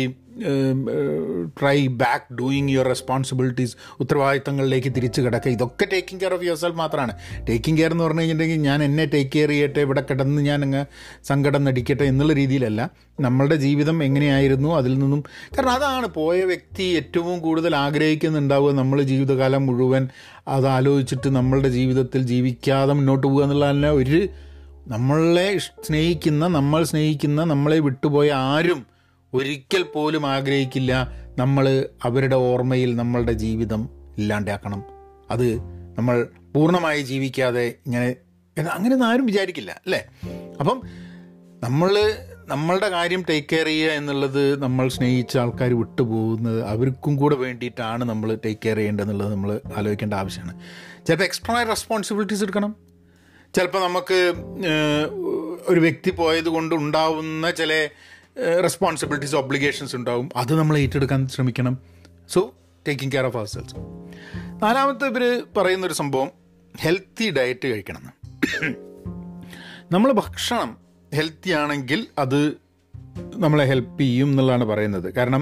try back doing your responsibilities ഉത്തരവാദിത്തങ്ങളിലേക്ക് തിരിച്ച് കിടക്കുക ഇതൊക്കെ taking care of yourself മാത്രമാണ് ടേക്കിംഗ് കെയർ എന്ന് പറഞ്ഞു കഴിഞ്ഞിട്ടുണ്ടെങ്കിൽ ഞാൻ എന്നെ ടേക്ക് കെയർ ചെയ്യട്ടെ ഇവിടെ കിടന്ന് ഞാൻ അങ്ങ് സങ്കടം നടിക്കട്ടെ എന്നുള്ള രീതിയിലല്ല നമ്മളുടെ ജീവിതം എങ്ങനെയായിരുന്നു അതിൽ നിന്നും കാരണം അതാണ് പോയ വ്യക്തി ഏറ്റവും കൂടുതൽ ആഗ്രഹിക്കുന്നുണ്ടാവുക നമ്മൾ ജീവിതകാലം മുഴുവൻ അത് ആലോചിച്ചിട്ട് നമ്മളുടെ ജീവിതത്തിൽ ജീവിക്കാതെ മുന്നോട്ട് പോകുക എന്നുള്ളതല്ല ഒരു നമ്മളെ ഇഷ്- സ്നേഹിക്കുന്ന നമ്മൾ സ്നേഹിക്കുന്ന നമ്മളെ വിട്ടുപോയ ആരും ഒരിക്കൽ പോലും ആഗ്രഹിക്കില്ല നമ്മൾ അവരുടെ ഓർമ്മയിൽ നമ്മളുടെ ജീവിതം ഇല്ലാണ്ടാക്കണം അത് നമ്മൾ പൂർണ്ണമായി ജീവിക്കാതെ ഇങ്ങനെ അങ്ങനെയൊന്നും ആരും വിചാരിക്കില്ല അല്ലേ അപ്പം നമ്മൾ നമ്മളുടെ കാര്യം ടേക്ക് കെയർ ചെയ്യുക എന്നുള്ളത് നമ്മൾ സ്നേഹിച്ച ആൾക്കാർ വിട്ടുപോകുന്നത് അവർക്കും കൂടെ വേണ്ടിയിട്ടാണ് നമ്മൾ ടേക്ക് കെയർ ചെയ്യേണ്ടതെന്നുള്ളത് നമ്മൾ ആലോചിക്കേണ്ട ആവശ്യമാണ് ചിലപ്പോൾ എക്സ്ട്രാ റെസ്പോൺസിബിലിറ്റീസ് എടുക്കണം ചിലപ്പോൾ നമുക്ക് ഒരു വ്യക്തി പോയത് കൊണ്ട് ഉണ്ടാവുന്ന ചില റെസ്പോൺസിബിലിറ്റീസ് ഒബ്ലിഗേഷൻസ് ഉണ്ടാവും അത് നമ്മൾ ഏറ്റെടുക്കാൻ ശ്രമിക്കണം so taking care of ourselves നാലാമത്തെ ഇവർ പറയുന്നൊരു സംഭവം ഹെൽത്തി ഡയറ്റ് കഴിക്കണം നമ്മൾ ഭക്ഷണം ഹെൽത്തി ആണെങ്കിൽ അത് നമ്മളെ ഹെൽപ്പ് ചെയ്യും എന്നുള്ളതാണ് പറയുന്നത് കാരണം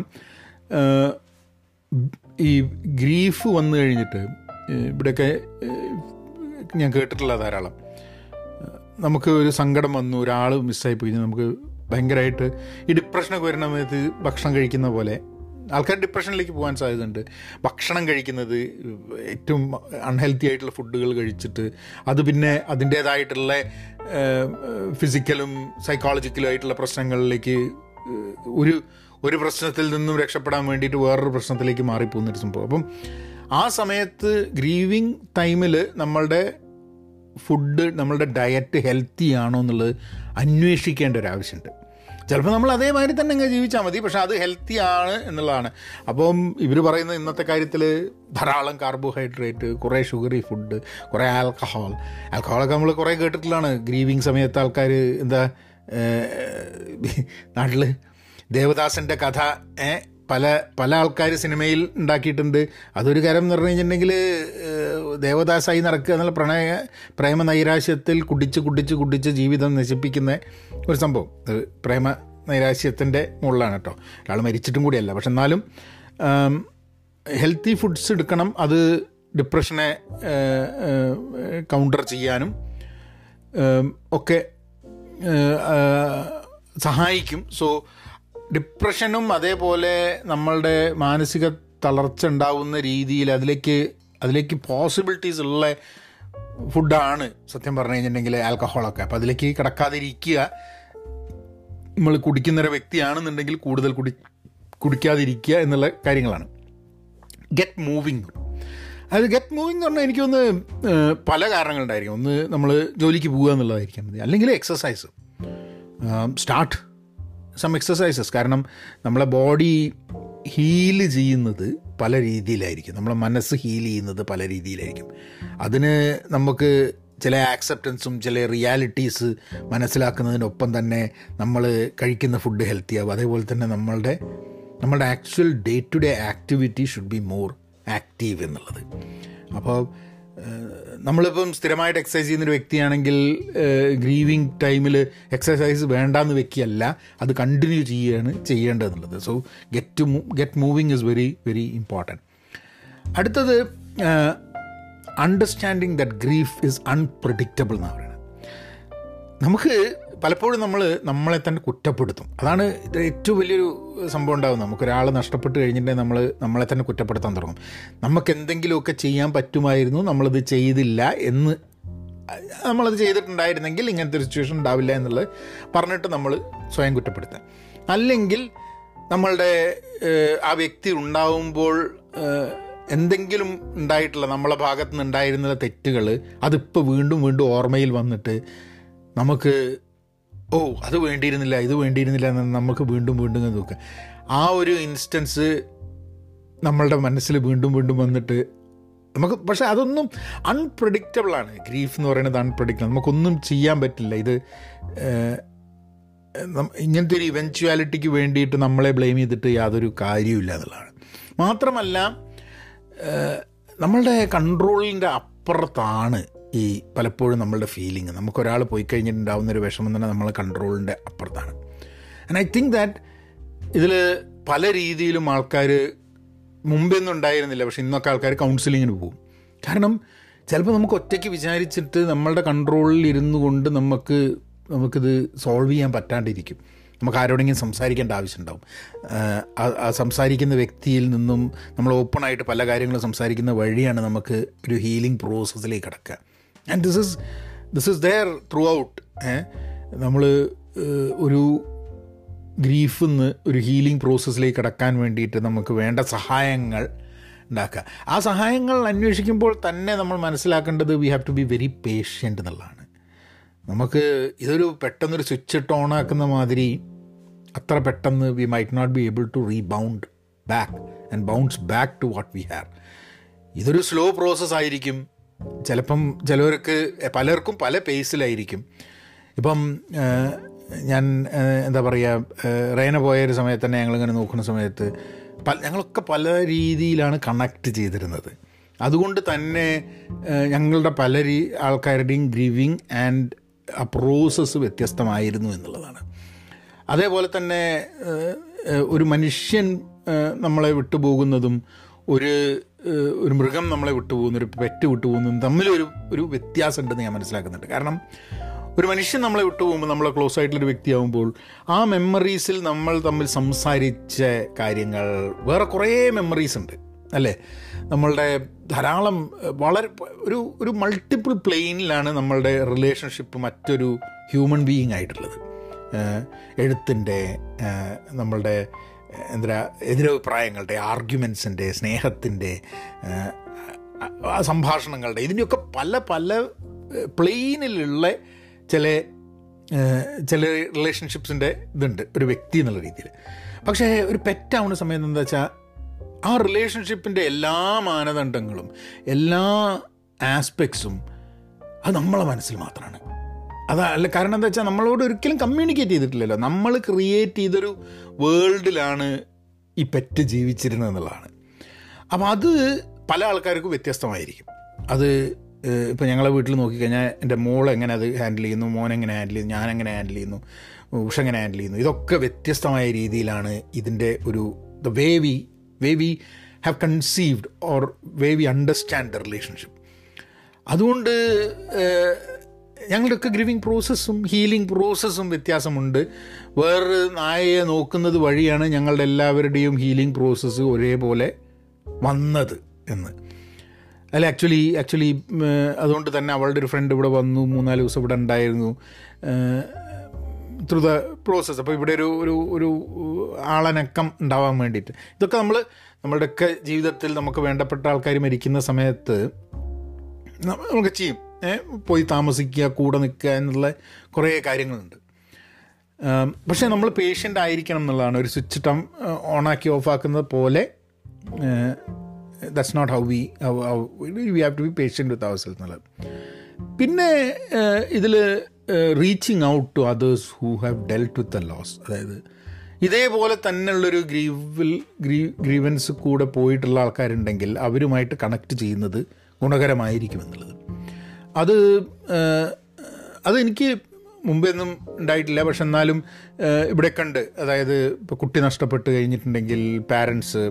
ഈ ഗ്രീഫ് വന്നു കഴിഞ്ഞിട്ട് ഇവിടെയൊക്കെ ഞാൻ കേട്ടിട്ടുള്ള ധാരാളം നമുക്ക് ഒരു സങ്കടം വന്നു ഒരാൾ മിസ്സായി പോയി നമുക്ക് ഭയങ്കരമായിട്ട് ഈ ഡിപ്രഷനൊക്കെ വരുന്ന സമയത്ത് ഭക്ഷണം കഴിക്കുന്ന പോലെ ആൾക്കാർ ഡിപ്രഷനിലേക്ക് പോകാൻ സാധ്യതയുണ്ട് ഭക്ഷണം കഴിക്കുന്നത് ഏറ്റവും അൺഹെൽത്തി ആയിട്ടുള്ള ഫുഡുകൾ കഴിച്ചിട്ട് അത് പിന്നെ അതിൻ്റേതായിട്ടുള്ള ഫിസിക്കലും സൈക്കോളജിക്കലും ആയിട്ടുള്ള പ്രശ്നങ്ങളിലേക്ക് ഒരു ഒരു പ്രശ്നത്തിൽ നിന്നും രക്ഷപ്പെടാൻ വേണ്ടിയിട്ട് വേറൊരു പ്രശ്നത്തിലേക്ക് മാറിപ്പോകുന്നൊരു സംഭവം അപ്പം ആ സമയത്ത് ഗ്രീവിങ് ടൈമിൽ നമ്മളുടെ ഫുഡ് നമ്മളുടെ ഡയറ്റ് ഹെൽത്തി ആണോ എന്നുള്ളത് അന്വേഷിക്കേണ്ട ഒരു ആവശ്യമുണ്ട് ചിലപ്പോൾ നമ്മൾ അതേമാതിരി തന്നെ അങ്ങ് ജീവിച്ചാൽ മതി പക്ഷേ അത് ഹെൽത്തി ആണ് എന്നുള്ളതാണ് അപ്പം ഇവർ പറയുന്ന ഇന്നത്തെ കാര്യത്തിൽ ധാരാളം കാർബോഹൈഡ്രേറ്റ് കുറേ ഷുഗറി ഫുഡ് കുറേ ആൽക്കഹോൾ ആൽക്കഹോളൊക്കെ നമ്മൾ കുറേ കേട്ടിട്ടുള്ളതാണ് ഗ്രീവിങ് സമയത്ത് ആൾക്കാർ എന്താ നാട്ടിൽ ദേവദാസൻ്റെ കഥ പല പല ആൾക്കാർ സിനിമയിൽ ഉണ്ടാക്കിയിട്ടുണ്ട് അതൊരു കാര്യം എന്ന് പറഞ്ഞു കഴിഞ്ഞിട്ടുണ്ടെങ്കിൽ ദേവദാസായി നടക്കുക എന്നുള്ള പ്രണയ പ്രേമ നൈരാശ്യത്തിൽ കുടിച്ച് കുടിച്ച് കുടിച്ച് ജീവിതം നശിപ്പിക്കുന്ന ഒരു സംഭവം പ്രേമ നൈരാശ്യത്തിൻ്റെ മുകളിലാണ് കേട്ടോ ഒരാൾ മരിച്ചിട്ടും കൂടിയല്ല പക്ഷെ എന്നാലും ഹെൽത്തി ഫുഡ്സ് എടുക്കണം അത് ഡിപ്രഷനെ കൗണ്ടർ ചെയ്യാനും ഒക്കെ സഹായിക്കും സോ ഡിപ്രഷനും അതേപോലെ നമ്മളുടെ മാനസിക തളർച്ച ഉണ്ടാവുന്ന രീതിയിൽ അതിലേക്ക് അതിലേക്ക് പോസിബിലിറ്റീസ് ഉള്ള ഫുഡാണ് സത്യം പറഞ്ഞു കഴിഞ്ഞിട്ടുണ്ടെങ്കിൽ ആൽക്കഹോളൊക്കെ അപ്പോൾ അതിലേക്ക് കിടക്കാതിരിക്കുക നമ്മൾ കുടിക്കുന്നൊരു വ്യക്തിയാണെന്നുണ്ടെങ്കിൽ കൂടുതൽ കുടി കുടിക്കാതിരിക്കുക എന്നുള്ള കാര്യങ്ങളാണ് ഗെറ്റ് മൂവിങ് അത് ഗെറ്റ് മൂവിങ് എന്ന് പറഞ്ഞാൽ എനിക്കൊന്ന് പല കാരണങ്ങളുണ്ടായിരിക്കും ഒന്ന് നമ്മൾ ജോലിക്ക് പോകുക എന്നുള്ളതായിരിക്കാം മതി അല്ലെങ്കിൽ എക്സസൈസ് സ്റ്റാർട്ട് സം എക്സസൈസസ് കാരണം നമ്മളെ ബോഡി ഹീല് ചെയ്യുന്നത് പല രീതിയിലായിരിക്കും നമ്മളെ മനസ്സ് ഹീൽ ചെയ്യുന്നത് പല രീതിയിലായിരിക്കും അതിന് നമുക്ക് ചില ആക്സെപ്റ്റൻസും ചില റിയാലിറ്റീസ് മനസ്സിലാക്കുന്നതിനൊപ്പം തന്നെ നമ്മൾ കഴിക്കുന്ന ഫുഡ് ഹെൽത്തി ആവും അതേപോലെ തന്നെ നമ്മളുടെ നമ്മളുടെ actual day to day activity should be more active എന്നുള്ളത് അപ്പോൾ നമ്മളിപ്പം സ്ഥിരമായിട്ട് എക്സസൈസ് ചെയ്യുന്നൊരു വ്യക്തിയാണെങ്കിൽ ഗ്രീവിങ് ടൈമിൽ എക്സസൈസ് വേണ്ടാന്ന് വെക്കുകയല്ല അത് കണ്ടിന്യൂ ചെയ്യുകയാണ് ചെയ്യേണ്ടതെന്നുള്ളത് so get to get moving is very very important അടുത്തത് understanding that grief is unpredictable എന്നാണ് പറയുന്നത് നമുക്ക് പലപ്പോഴും നമ്മൾ നമ്മളെ തന്നെ കുറ്റപ്പെടുത്തും അതാണ് ഇത് ഏറ്റവും വലിയൊരു സംഭവം ഉണ്ടാകുന്നത് നമുക്കൊരാൾ നഷ്ടപ്പെട്ട് കഴിഞ്ഞിട്ടുണ്ടെങ്കിൽ നമ്മൾ നമ്മളെ തന്നെ കുറ്റപ്പെടുത്താൻ തുടങ്ങും നമുക്ക് എന്തെങ്കിലുമൊക്കെ ചെയ്യാൻ പറ്റുമായിരുന്നു നമ്മളത് ചെയ്തില്ല എന്ന് നമ്മളത് ചെയ്തിട്ടുണ്ടായിരുന്നെങ്കിൽ ഇങ്ങനത്തെ ഒരു സിറ്റുവേഷൻ ഉണ്ടാവില്ല എന്നുള്ളത് പറഞ്ഞിട്ട് നമ്മൾ സ്വയം കുറ്റപ്പെടുത്താം അല്ലെങ്കിൽ നമ്മളുടെ ആ വ്യക്തി ഉണ്ടാവുമ്പോൾ എന്തെങ്കിലും ഉണ്ടായിട്ടുള്ള നമ്മളെ ഭാഗത്തു നിന്ന് ഉണ്ടായിരുന്ന തെറ്റുകൾ അതിപ്പോൾ വീണ്ടും വീണ്ടും ഓർമ്മയിൽ വന്നിട്ട് നമുക്ക് ഓ അത് വേണ്ടിയിരുന്നില്ല ഇത് വേണ്ടിയിരുന്നില്ല എന്ന് നമുക്ക് വീണ്ടും വീണ്ടും നോക്കുക ആ ഒരു ഇൻസ്റ്റൻസ് നമ്മളുടെ മനസ്സിൽ വീണ്ടും വീണ്ടും വന്നിട്ട് നമുക്ക് പക്ഷെ അതൊന്നും അൺപ്രഡിക്റ്റബിളാണ് ഗ്രീഫ് എന്ന് പറയുന്നത് അൺപ്രഡിക്റ്റബിൾ നമുക്കൊന്നും ചെയ്യാൻ പറ്റില്ല ഇത് ഇങ്ങനത്തെ ഒരു ഇവൻച്വാലിറ്റിക്ക് വേണ്ടിയിട്ട് നമ്മളെ ബ്ലെയിം ചെയ്തിട്ട് യാതൊരു കാര്യമില്ല എന്നുള്ളതാണ് മാത്രമല്ല നമ്മളുടെ കൺട്രോളിൻ്റെ അപ്പുറത്താണ് ഈ പലപ്പോഴും നമ്മളുടെ ഫീലിംഗ് നമുക്കൊരാൾ പോയി കഴിഞ്ഞിട്ടുണ്ടാവുന്നൊരു വിഷമം തന്നെ നമ്മളെ കൺട്രോളിൻ്റെ അപ്പുറത്താണ് ആൻഡ് ഐ തിങ്ക് ദാറ്റ് ഇതിൽ പല രീതിയിലും ആൾക്കാർ മുമ്പൊന്നും ഉണ്ടായിരുന്നില്ല പക്ഷെ ഇന്നൊക്കെ ആൾക്കാർ കൗൺസിലിങ്ങിന് പോകും കാരണം ചിലപ്പോൾ നമുക്ക് ഒറ്റയ്ക്ക് വിചാരിച്ചിട്ട് നമ്മളുടെ കൺട്രോളിൽ ഇരുന്നു കൊണ്ട് നമുക്ക് നമുക്കിത് സോൾവ് ചെയ്യാൻ പറ്റാണ്ടിരിക്കും നമുക്ക് ആരോടെങ്കിലും സംസാരിക്കേണ്ട ആവശ്യമുണ്ടാവും ആ സംസാരിക്കുന്ന വ്യക്തിയിൽ നിന്നും നമ്മൾ ഓപ്പണായിട്ട് പല കാര്യങ്ങളും സംസാരിക്കുന്ന വഴിയാണ് നമുക്ക് ഒരു ഹീലിംഗ് പ്രോസസ്സിലേക്ക് കിടക്കുക and this is this is there throughout നമ്മൾ ഒരു ഗ്രീഫിൽ നിന്ന് ഒരു ഹീലിംഗ് പ്രോസസ്സിലേക്ക് കടക്കാൻ വേണ്ടിയിട്ട് നമുക്ക് വേണ്ട സഹായങ്ങൾ ഉണ്ടാക്കുക ആ സഹായങ്ങൾ അന്വേഷിക്കുമ്പോൾ തന്നെ നമ്മൾ മനസ്സിലാക്കേണ്ടത് we have to be very patient എന്നുള്ളതാണ് നമുക്ക് ഇതൊരു പെട്ടെന്നൊരു സ്വിച്ച് ഇട്ട് ഓണാക്കുന്ന മാതിരി അത്ര പെട്ടെന്ന് we might not be able to rebound back and bounce back to what we have ഇതൊരു സ്ലോ പ്രോസസ്സ് ആയിരിക്കും ചിലപ്പം ചിലവർക്ക് പലർക്കും പല പേസിലായിരിക്കും ഇപ്പം ഏഹ്, ഞാൻ ഏഹ്, എന്താ പറയുക റേന പോയ ഒരു സമയത്ത് തന്നെ ഞങ്ങളിങ്ങനെ നോക്കുന്ന സമയത്ത് പല ഞങ്ങളൊക്കെ പല രീതിയിലാണ് കണക്ട് ചെയ്തിരുന്നത് അതുകൊണ്ട് തന്നെ ഏഹ്, ഞങ്ങളുടെ പല രീ ആൾക്കാരുടെയും ഗ്രീവിങ് ആൻഡ് ആ പ്രോസസ്സ് വ്യത്യസ്തമായിരുന്നു എന്നുള്ളതാണ് അതേപോലെ തന്നെ ഏഹ്, ഏഹ്, ഒരു മനുഷ്യൻ ഏഹ്, നമ്മളെ വിട്ടുപോകുന്നതും ഒരു ഏഹ്, ഒരു മൃഗം നമ്മളെ വിട്ടുപോകുന്ന ഒരു പെറ്റ് വിട്ടുപോകുന്നതും തമ്മിലൊരു ഒരു വ്യത്യാസമുണ്ടെന്ന് ഞാൻ മനസ്സിലാക്കുന്നുണ്ട് കാരണം ഒരു മനുഷ്യൻ നമ്മളെ വിട്ടുപോകുമ്പോൾ നമ്മളെ ക്ലോസ് ആയിട്ടുള്ളൊരു വ്യക്തിയാകുമ്പോൾ ആ മെമ്മറീസിൽ നമ്മൾ തമ്മിൽ സംസാരിച്ച കാര്യങ്ങൾ വേറെ കുറേ മെമ്മറീസ് ഉണ്ട് അല്ലേ നമ്മളുടെ ധാരാളം ഏഹ്, വളരെ പ- ഒരു ഒരു മൾട്ടിപ്പിൾ പ്ലെയിനിലാണ് നമ്മളുടെ റിലേഷൻഷിപ്പ് മറ്റൊരു ഹ്യൂമൻ ബീയിങ് ആയിട്ടുള്ളത് ഏഹ്, എഴുത്തിൻ്റെ ഏഹ്, നമ്മളുടെ ഏഹ്, എന്താ എതിരഭിപ്രായങ്ങളുടെ ആർഗ്യുമെൻസിൻ്റെ സ്നേഹത്തിൻ്റെ ഏഹ്, ആ സംഭാഷണങ്ങളുടെ ഇതിൻ്റെയൊക്കെ പല പല ഏഹ്, പ്ലെയിനിലുള്ള ചില ഏഹ്, ചില റിലേഷൻഷിപ്സിൻ്റെ ഇതുണ്ട് ഒരു വ്യക്തി എന്നുള്ള രീതിയിൽ പക്ഷേ ഒരു പെറ്റാവുന്ന സമയത്ത് എന്താ വെച്ചാൽ ആ റിലേഷൻഷിപ്പിൻ്റെ എല്ലാ മാനദണ്ഡങ്ങളും എല്ലാ ആസ്പെക്ട്സും അത് നമ്മളെ മനസ്സിൽ മാത്രമാണ് അതാ അല്ല കാരണം എന്താ വെച്ചാൽ നമ്മളോട് ഒരിക്കലും കമ്മ്യൂണിക്കേറ്റ് ചെയ്തിട്ടില്ലല്ലോ നമ്മൾ ക്രിയേറ്റ് ചെയ്തൊരു വേൾഡിലാണ് ഈ പെറ്റ് ജീവിച്ചിരുന്നത് എന്നുള്ളതാണ് അപ്പം അത് പല ആൾക്കാർക്കും വ്യത്യസ്തമായിരിക്കും അത് ഇപ്പം ഞങ്ങളെ വീട്ടിൽ നോക്കിക്കഴിഞ്ഞാൽ എൻ്റെ മോൾ എങ്ങനെ അത് ഹാൻഡിൽ ചെയ്യുന്നു മോൻ എങ്ങനെ ഹാൻഡിൽ ചെയ്യുന്നു ഞാൻ എങ്ങനെ ഹാൻഡിൽ ചെയ്യുന്നു ഉഷ എങ്ങനെ ഹാൻഡിൽ ചെയ്യുന്നു ഇതൊക്കെ വ്യത്യസ്തമായ രീതിയിലാണ് ഇതിൻ്റെ ഒരു the way we way we have conceived or way we understand the relationship അതുകൊണ്ട് ഏഹ്, ഞങ്ങളുടെയൊക്കെ ഗ്രീവിങ് പ്രോസസ്സും ഹീലിംഗ് പ്രോസസ്സും വ്യത്യാസമുണ്ട് വേറൊരു നായയെ നോക്കുന്നത് വഴിയാണ് ഞങ്ങളുടെ എല്ലാവരുടെയും ഹീലിംഗ് പ്രോസസ്സ് ഒരേപോലെ വന്നത് എന്ന് അല്ല ആക്ച്വലി ആക്ച്വലി അതുകൊണ്ട് തന്നെ അവളുടെ ഒരു ഫ്രണ്ട് ഇവിടെ വന്നു മൂന്നാല് ദിവസം ഇവിടെ ഉണ്ടായിരുന്നു ത്രൂ ദ പ്രോസസ്സ് അപ്പോൾ ഇവിടെ ഒരു ഒരു ഒരു ആളനക്കം ഉണ്ടാവാൻ വേണ്ടിയിട്ട് ഇതൊക്കെ നമ്മൾ നമ്മളുടെയൊക്കെ ജീവിതത്തിൽ നമുക്ക് വേണ്ടപ്പെട്ട ആൾക്കാർ മരിക്കുന്ന സമയത്ത് ന- നമുക്ക് ചെയ്യും ഏ, പോയി താമസിക്കുക കൂടെ നിൽക്കുക എന്നുള്ള കുറേ കാര്യങ്ങളുണ്ട് ആം, പക്ഷേ നമ്മൾ പേഷ്യൻ്റ് ആയിരിക്കണം എന്നുള്ളതാണ് ഒരു സ്വിച്ച് ടം ഓണാക്കി ഓഫാക്കുന്നത് പോലെ that's not how we we have to be patient with ourself എന്നുള്ളത് പിന്നെ ഇതിൽ reaching out to others who have dealt with the loss അതായത് ഇതേപോലെ തന്നെയുള്ളൊരു ഗ്രീവിൽ ഗ്രീ ഗ്രീവൻസ് കൂടെ പോയിട്ടുള്ള ആൾക്കാരുണ്ടെങ്കിൽ അവരുമായിട്ട് കണക്ട് ചെയ്യുന്നത് ഗുണകരമായിരിക്കും എന്നുള്ളത് അത് ഏഹ്, അതെനിക്ക് മുമ്പൊന്നും ഉണ്ടായിട്ടില്ല പക്ഷെ എന്നാലും ഏഹ്, ഇവിടെയൊക്കെ ഉണ്ട് അതായത് ഇപ്പോൾ കുട്ടി നഷ്ടപ്പെട്ട് കഴിഞ്ഞിട്ടുണ്ടെങ്കിൽ പാരൻസ്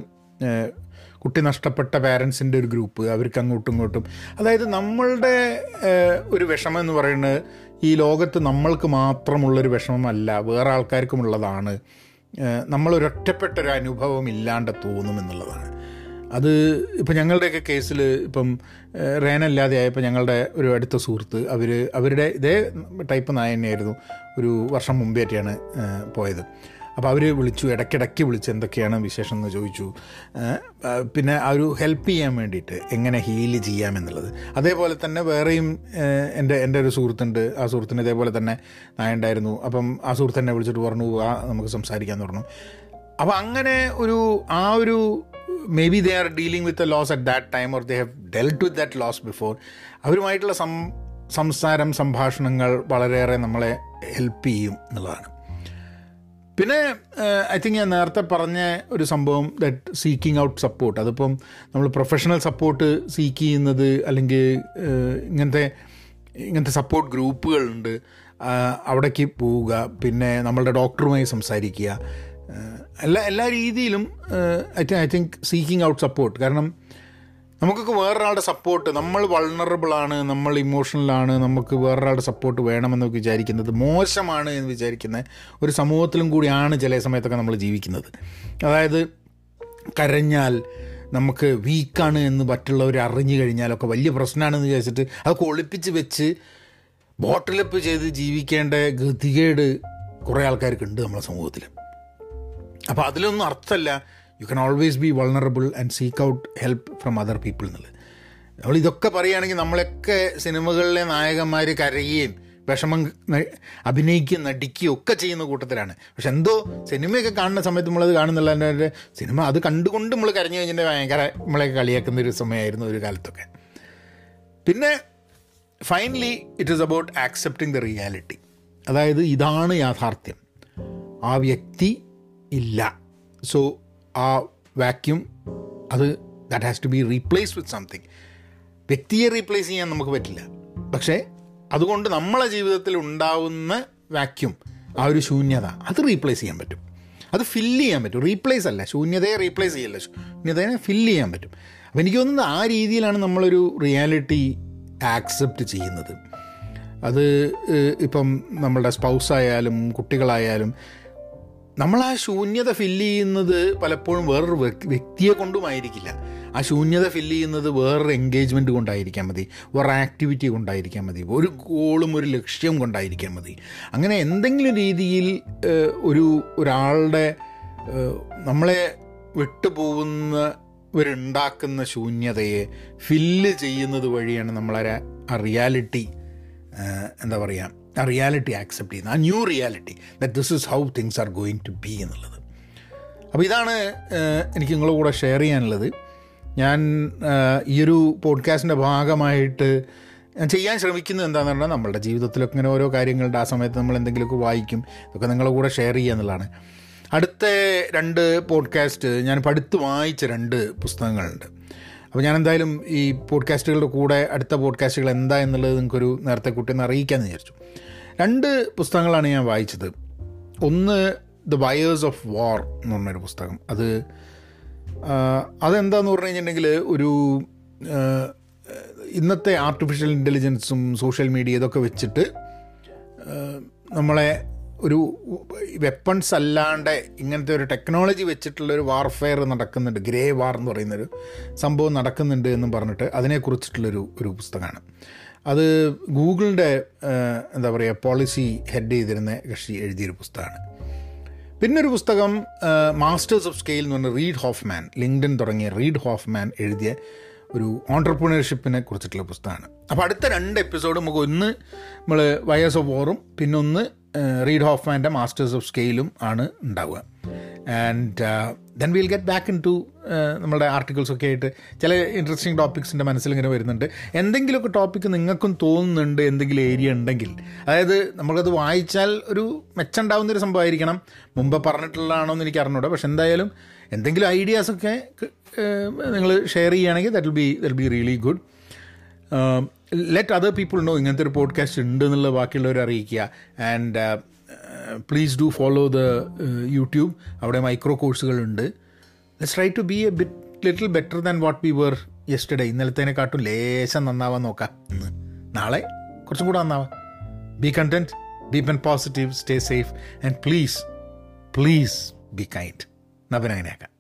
കുട്ടി നഷ്ടപ്പെട്ട പാരൻസിൻ്റെ ഒരു ഗ്രൂപ്പ് അവർക്ക് അങ്ങോട്ടും ഇങ്ങോട്ടും അതായത് നമ്മളുടെ ഏഹ്, ഒരു വിഷമം എന്ന് പറയുന്നത് ഈ ലോകത്ത് നമ്മൾക്ക് മാത്രമുള്ളൊരു വിഷമമല്ല വേറെ ആൾക്കാർക്കുമുള്ളതാണ് ഏഹ്, നമ്മളൊരൊറ്റപ്പെട്ട ഒരു അനുഭവം ഇല്ലാണ്ട് തോന്നുമെന്നുള്ളതാണ് അത് ഇപ്പം ഞങ്ങളുടെയൊക്കെ കേസിൽ ഇപ്പം ഏഹ്, റേന ഇല്ലാതെ ആയപ്പോൾ ഞങ്ങളുടെ ഒരു അടുത്ത സുഹൃത്ത് അവർ അവരുടെ ഇതേ ടൈപ്പ് നായ തന്നെയായിരുന്നു ഒരു വർഷം മുമ്പേറ്റാണ് ഏഹ്, പോയത് അപ്പോൾ അവർ വിളിച്ചു ഇടയ്ക്കിടയ്ക്ക് വിളിച്ച് എന്തൊക്കെയാണ് വിശേഷം എന്ന് ചോദിച്ചു ഏഹ്, ആ, പിന്നെ ആ ഒരു ഹെൽപ്പ് ചെയ്യാൻ വേണ്ടിയിട്ട് എങ്ങനെ ഹീൽ ചെയ്യാമെന്നുള്ളത് അതേപോലെ തന്നെ വേറെയും ഏഹ്, എൻ്റെ എൻ്റെ ഒരു സുഹൃത്തുണ്ട് ആ സുഹൃത്തിന് ഇതേപോലെ തന്നെ നായ ഉണ്ടായിരുന്നു അപ്പം ആ സുഹൃത്ത് എന്നെ വിളിച്ചിട്ട് പറഞ്ഞു ആ നമുക്ക് സംസാരിക്കാമെന്ന് പറഞ്ഞു അപ്പോൾ അങ്ങനെ ഒരു ആ ഒരു maybe they are dealing with a loss at that time or they have dealt with that loss before അവരുമായിട്ടുള്ള സം സംസാരം സംഭാഷണങ്ങൾ വളരെയേറെ നമ്മളെ ഹെൽപ്പ് ചെയ്യും എന്നുള്ളതാണ് പിന്നെ ഐ തിങ്ക് ഞാൻ നേരത്തെ പറഞ്ഞ ഒരു സംഭവം ദറ്റ് സീക്കിംഗ് ഔട്ട് സപ്പോർട്ട് അതിപ്പം നമ്മൾ പ്രൊഫഷണൽ സപ്പോർട്ട് സീക്ക് ചെയ്യുന്നത് അല്ലെങ്കിൽ ഏഹ്, ഇങ്ങനത്തെ ഇങ്ങനത്തെ സപ്പോർട്ട് ഗ്രൂപ്പുകളുണ്ട് ആ, അവിടേക്ക് പോവുക പിന്നെ നമ്മളുടെ ഡോക്ടറുമായി സംസാരിക്കുക ഏഹ്, എല്ലാ എല്ലാ രീതിയിലും I think I think seeking out support കാരണം നമുക്കൊക്കെ വേറൊരാളുടെ സപ്പോർട്ട് നമ്മൾ വൾണറബിളാണ് നമ്മൾ ഇമോഷണലാണ് നമുക്ക് വേറൊരാളുടെ സപ്പോർട്ട് വേണമെന്ന് വിചാരിക്കുന്നത് മോശമാണ് എന്ന് വിചാരിക്കുന്ന ഒരു സമൂഹത്തിലും കൂടിയാണ് ചില സമയത്തൊക്കെ നമ്മൾ ജീവിക്കുന്നത് അതായത് കരഞ്ഞാൽ നമുക്ക് വീക്കാണ് എന്ന് മറ്റുള്ളവർ അറിഞ്ഞു കഴിഞ്ഞാലൊക്കെ വലിയ പ്രശ്നമാണെന്ന് വിചാരിച്ചിട്ട് അതൊക്കെ ഒളിപ്പിച്ച് വെച്ച് ബോട്ടിലപ്പ് ചെയ്ത് ജീവിക്കേണ്ട ഗതികേട് കുറേ ആൾക്കാർക്ക് ഉണ്ട് നമ്മുടെ സമൂഹത്തിൽ അപ്പോൾ അതിലൊന്നും അർത്ഥമല്ല you can always be vulnerable and seek out help from other people എന്നുള്ളത് നമ്മൾ ഇതൊക്കെ പറയുകയാണെങ്കിൽ നമ്മളൊക്കെ സിനിമകളിലെ നായകന്മാർ കരയുകയും വിഷമം ന- അഭിനയിക്കുകയും നടിക്കുകയും ഒക്കെ ചെയ്യുന്ന കൂട്ടത്തിലാണ് പക്ഷെ എന്തോ സിനിമയൊക്കെ കാണുന്ന സമയത്ത് നമ്മളത് കാണുന്നില്ല സിനിമ അത് കണ്ടുകൊണ്ട് നമ്മൾ കരഞ്ഞു കഴിഞ്ഞിട്ട് ഭയങ്കര നമ്മളെയൊക്കെ കളിയാക്കുന്ന ഒരു സമയമായിരുന്നു ഒരു കാലത്തൊക്കെ പിന്നെ finally it is about accepting the reality അതായത് ഇതാണ് യാഥാർത്ഥ്യം ആ വ്യക്തി ഇല്ല സോ ആ വാക്യൂം അത് that has to be replace with something വ്യക്തിയെ റീപ്ലേസ് ചെയ്യാൻ നമുക്ക് പറ്റില്ല പക്ഷേ അതുകൊണ്ട് നമ്മളെ ജീവിതത്തിൽ ഉണ്ടാവുന്ന വാക്യൂം ആ ഒരു ശൂന്യത അത് റീപ്ലേസ് ചെയ്യാൻ പറ്റും അത് ഫില്ല് ചെയ്യാൻ പറ്റും റീപ്ലേസ് അല്ല ശൂന്യതയെ റീപ്ലേസ് ചെയ്യല്ല ശൂന്യതയെ ഫില്ല് ചെയ്യാൻ പറ്റും അപ്പോൾ എനിക്ക് തോന്നുന്നത് ആ രീതിയിലാണ് നമ്മളൊരു റിയാലിറ്റി ആക്സെപ്റ്റ് ചെയ്യുന്നത് അത് ഏഹ്, ഇപ്പം നമ്മളുടെ സ്പൗസായാലും കുട്ടികളായാലും നമ്മൾ ആ ശൂന്യത ഫില്ല് ചെയ്യുന്നത് പലപ്പോഴും വേറൊരു വ്യക്- വ്യക്തിയെ കൊണ്ടുമായിരിക്കില്ല ആ ശൂന്യത ഫില്ല് ചെയ്യുന്നത് വേറൊരു എൻഗേജ്മെൻറ്റ് കൊണ്ടായിരിക്കാൻ മതി വേറെ ആക്ടിവിറ്റി കൊണ്ടായിരിക്കാൻ മതി ഒരു ഗോളും ഒരു ലക്ഷ്യം കൊണ്ടായിരിക്കാൻ മതി അങ്ങനെ എന്തെങ്കിലും രീതിയിൽ ഏഹ്, ഒരു ഒരാളുടെ ഏഹ്, നമ്മളെ വിട്ടുപോകുന്നവരുണ്ടാക്കുന്ന ശൂന്യതയെ ഫില്ല് ചെയ്യുന്നത് വഴിയാണ് നമ്മളെ ആ റിയാലിറ്റി എന്താ പറയുക ആ റിയാലിറ്റി ആക്സെപ്റ്റ് ചെയ്യുന്നത് ആ new reality that this is how things are going to be എന്നുള്ളത് അപ്പോൾ ഇതാണ് ഏഹ്, എനിക്ക് നിങ്ങളുടെ കൂടെ ഷെയർ ചെയ്യാനുള്ളത് ഞാൻ ഏഹ്, ഈ ഒരു പോഡ്കാസ്റ്റിൻ്റെ ഭാഗമായിട്ട് ഞാൻ ചെയ്യാൻ ശ്രമിക്കുന്നത് എന്താണെന്ന് പറഞ്ഞാൽ നമ്മളുടെ ജീവിതത്തിലൊക്കെ ഇങ്ങനെ ഓരോ കാര്യങ്ങളുടെ ആ സമയത്ത് നമ്മൾ എന്തെങ്കിലുമൊക്കെ വായിക്കും ഇതൊക്കെ നിങ്ങളുടെ കൂടെ ഷെയർ ചെയ്യുക എന്നുള്ളതാണ് അടുത്ത രണ്ട് പോഡ്കാസ്റ്റ് ഞാൻ ഇപ്പോൾ അടുത്ത് വായിച്ച രണ്ട് പുസ്തകങ്ങളുണ്ട് അപ്പോൾ ഞാൻ എന്തായാലും ഈ പോഡ്കാസ്റ്റുകളുടെ കൂടെ അടുത്ത പോഡ്കാസ്റ്റുകൾ എന്താ എന്നുള്ളത് നിങ്ങൾക്കൊരു നേരത്തെ കുട്ടിയെന്ന് അറിയിക്കാമെന്ന് വിചാരിച്ചു രണ്ട് പുസ്തകങ്ങളാണ് ഞാൻ വായിച്ചത് ഒന്ന് ദ വയേഴ്സ് ഓഫ് വാർ എന്ന് പറഞ്ഞൊരു പുസ്തകം അത് ആ, അതെന്താന്ന് പറഞ്ഞു കഴിഞ്ഞിട്ടുണ്ടെങ്കിൽ ഒരു ആ, ഇന്നത്തെ ആർട്ടിഫിഷ്യൽ ഇൻ്റലിജൻസും സോഷ്യൽ മീഡിയ ഇതൊക്കെ വെച്ചിട്ട് ആ, നമ്മളെ ഒരു വെപ്പൺസ് അല്ലാണ്ട് ഇങ്ങനത്തെ ഒരു ടെക്നോളജി വെച്ചിട്ടുള്ളൊരു വാർഫെയർ നടക്കുന്നുണ്ട് ഗ്രേ വാർ എന്ന് പറയുന്നൊരു സംഭവം നടക്കുന്നുണ്ട് എന്നും പറഞ്ഞിട്ട് അതിനെക്കുറിച്ചിട്ടുള്ളൊരു ഒരു പുസ്തകമാണ് അത് ഗൂഗിളിൻ്റെ എന്താ പറയുക പോളിസി ഹെഡ് ചെയ്തിരുന്ന കക്ഷി എഴുതിയൊരു പുസ്തകമാണ് പിന്നെ ഒരു പുസ്തകം മാസ്റ്റേഴ്സ് ഓഫ് സ്കെയിൽ എന്ന് പറഞ്ഞ റീഡ് ഹോഫ്മാൻ ലിങ്ഡൻ തുടങ്ങിയ റീഡ് ഹോഫ്മാൻ എഴുതിയ ഒരു ഓണ്ടർപ്രണർഷിപ്പിനെ കുറിച്ചിട്ടുള്ള പുസ്തകമാണ് അപ്പോൾ അടുത്ത രണ്ട് എപ്പിസോഡ് നമുക്ക് ഒന്ന് നമ്മൾ വയേഴ്സ് ഓഫ് വോറും പിന്നെ ഒന്ന് റീഡ് ഹോഫ്മാൻ്റെ മാസ്റ്റേഴ്സ് ഓഫ് സ്കെയിലും ആണ് ഉണ്ടാവുക and then will get back into നമ്മുടെ ആർട്ടിക്കിൾസ് ഒക്കെ ആയിട്ട് ചില ഇൻട്രസ്റ്റിംഗ് ടോപ്പിക്സിൻ്റെ മനസ്സിൽ ഇങ്ങനെ വരുന്നുണ്ട് എന്തെങ്കിലുമൊക്കെ ടോപ്പിക്ക് നിങ്ങൾക്കും തോന്നുന്നുണ്ട് എന്തെങ്കിലും ഏരിയ ഉണ്ടെങ്കിൽ അതായത് നമുക്കത് വായിച്ചാൽ ഒരു മെച്ചുണ്ടാവുന്ന ഒരു സംഭവമായിരിക്കണം മുമ്പ് പറഞ്ഞിട്ടുള്ളതാണോ എന്ന് എനിക്ക് അറിഞ്ഞൂടാ പക്ഷെ എന്തായാലും എന്തെങ്കിലും ഐഡിയാസൊക്കെ നിങ്ങൾ ഷെയർ ചെയ്യുകയാണെങ്കിൽ that will be that be really good let other people know ഇങ്ങനത്തെ ഒരു പോഡ്കാസ്റ്റ് ഉണ്ട് എന്നുള്ളത് ബാക്കിയുള്ളവർ അറിയിക്കുക and please do follow the YouTube അവിടെ മൈക്രോ കോഴ്സുകളുണ്ട് let's try to be a bit little better than what we were yesterday ഇന്നലത്തേനെക്കാട്ടും ലേശം നന്നാവാൻ നോക്കാം ഇന്ന് നാളെ കുറച്ചും കൂടെ നന്നാവാം be content be pen positive stay safe and please please be kind നവനങ്ങനെയാക്കാം